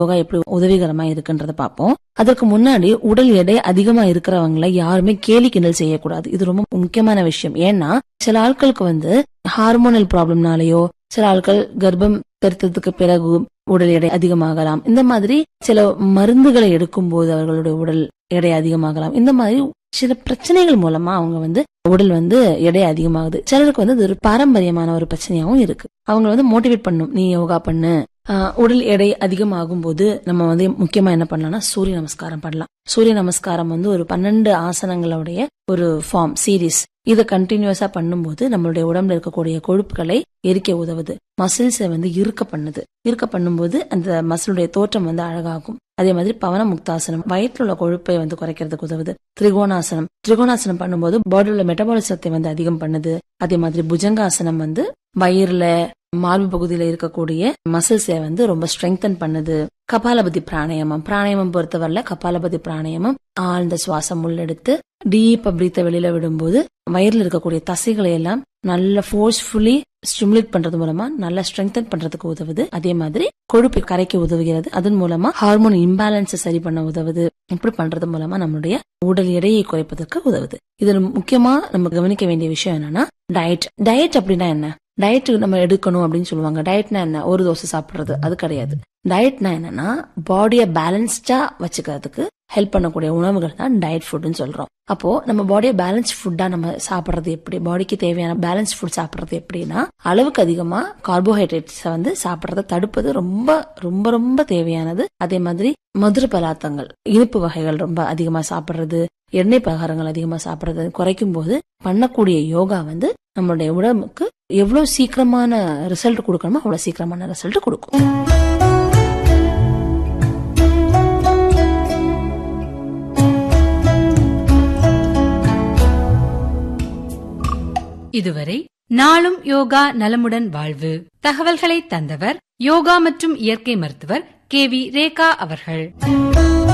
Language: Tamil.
யோகா எப்படி உதவிகரமா இருக்குன்றத பார்ப்போம் அதற்கு முன்னாடி உடல் எடை அதிகமா இருக்கிறவங்கள யாருமே கேலி கிண்டல் செய்யக்கூடாது இது ரொம்ப முக்கியமான விஷயம் ஏன்னா சில ஆட்களுக்கு வந்து ஹார்மோனல் ப்ராப்ளம்னாலயோ சில ஆட்கள் கர்ப்பம் பெருத்ததுக்கு பிறகு உடல் எடை அதிகமாகலாம் இந்த மாதிரி சில மருந்துகளை எடுக்கும் போது அவர்களுடைய உடல் எடை அதிகமாகலாம் இந்த மாதிரி சில பிரச்சனைகள் மூலமா அவங்க வந்து உடல் வந்து எடை அதிகமாகுது சிலருக்கு வந்து இது ஒரு பாரம்பரியமான ஒரு பிரச்சனையாவும் இருக்கு அவங்க வந்து மோட்டிவேட் பண்ணும் நீ யோகா பண்ணு ஆஹ் உடல் எடை அதிகமாகும் போது நம்ம வந்து முக்கியமா என்ன பண்ணலாம்னா சூரிய நமஸ்காரம் பண்ணலாம் சூரிய நமஸ்காரம் வந்து ஒரு பன்னெண்டு ஆசனங்களுடைய ஒரு ஃபார்ம் சீரீஸ் இதை கண்டினியூஸா பண்ணும்போது நம்மளுடைய உடம்புல இருக்கக்கூடிய கொழுப்புகளை எரிக்க உதவுது மசில்ஸை வந்து இருக்க பண்ணுது இருக்க பண்ணும்போது அந்த மசிலுடைய தோற்றம் வந்து அழகாகும் அதே மாதிரி பவன முக்தாசனம் வயிற்றுல உள்ள கொழுப்பை வந்து குறைக்கிறதுக்கு உதவுது திரிகோணாசனம் திரிகோணாசனம் பண்ணும்போது பாடியில மெட்டபாலிசத்தை வந்து அதிகம் பண்ணுது அதே மாதிரி புஜங்காசனம் வந்து வயிறுல மார்பு பகுதியில இருக்கக்கூடிய மசில்ஸை வந்து ரொம்ப ஸ்ட்ரெங்தன் பண்ணுது கபாலபதி பிராணாயாமம் பிராணாயாமம் பொறுத்தவரையில கபாலபதி பிராணாயாமம் ஆழ்ந்த சுவாசம் உள்ளெடுத்து டீப்பா பிரீத்த வெளியில விடும்போது வயிறுல இருக்கக்கூடிய தசைகளை எல்லாம் நல்ல ஃபோர்ஸ்ஃபுல்லி ஸ்டிமுலேட் பண்றது மூலமா நல்லா ஸ்ட்ரெங்தன் பண்றதுக்கு உதவுது அதே மாதிரி கொழுப்பை கரைக்க உதவுகிறது அதன் மூலமா ஹார்மோன் இம்பேலன்ஸை சரி பண்ண உதவுது இப்படி பண்றது மூலமா நம்மளுடைய உடல் எடையை குறைப்பதற்கு உதவுது இதுல முக்கியமா நம்ம கவனிக்க வேண்டிய விஷயம் என்னன்னா டயட் டயட் அப்படின்னா என்ன டயட் நம்ம எடுக்கணும் அப்படின்னு சொல்லுவாங்க டயட்னா என்ன ஒரு தோசை சாப்பிடுறது அது கிடையாது டயட்னா என்னன்னா பாடியை பேலன்ஸ்டா வச்சுக்கிறதுக்கு ஹெல்ப் பண்ணக்கூடிய உணவுகள் தான் டயட் ஃபுட்னு சொல்றோம் அப்போ நம்ம பாடியை பேலன்ஸ் ஃபுட்டா நம்ம சாப்பிடுறது எப்படி பாடிக்கு தேவையான பேலன்ஸ் ஃபுட் சாப்பிடுறது எப்படின்னா அளவுக்கு அதிகமா கார்போஹைட்ரேட்ஸை வந்து சாப்பிடுறத தடுப்பது ரொம்ப ரொம்ப ரொம்ப தேவையானது அதே மாதிரி மதுர பதார்த்தங்கள் இனிப்பு வகைகள் ரொம்ப அதிகமா சாப்பிடுறது எண்ணெய் பலகாரங்கள் அதிகமா சாப்பிடுறது குறைக்கும் போது பண்ணக்கூடிய யோகா வந்து நம்மளுடைய உடம்புக்கு எவ்வளவு சீக்கிரமான ரிசல்ட் கொடுக்கணுமோ அவ்வளவு சீக்கிரமான ரிசல்ட் கொடுக்கும் இதுவரை நாளும் யோகா நலமுடன் வாழ்வு தகவல்களை தந்தவர் யோகா மற்றும் இயற்கை மருத்துவர் கே வி ரேகா அவர்கள்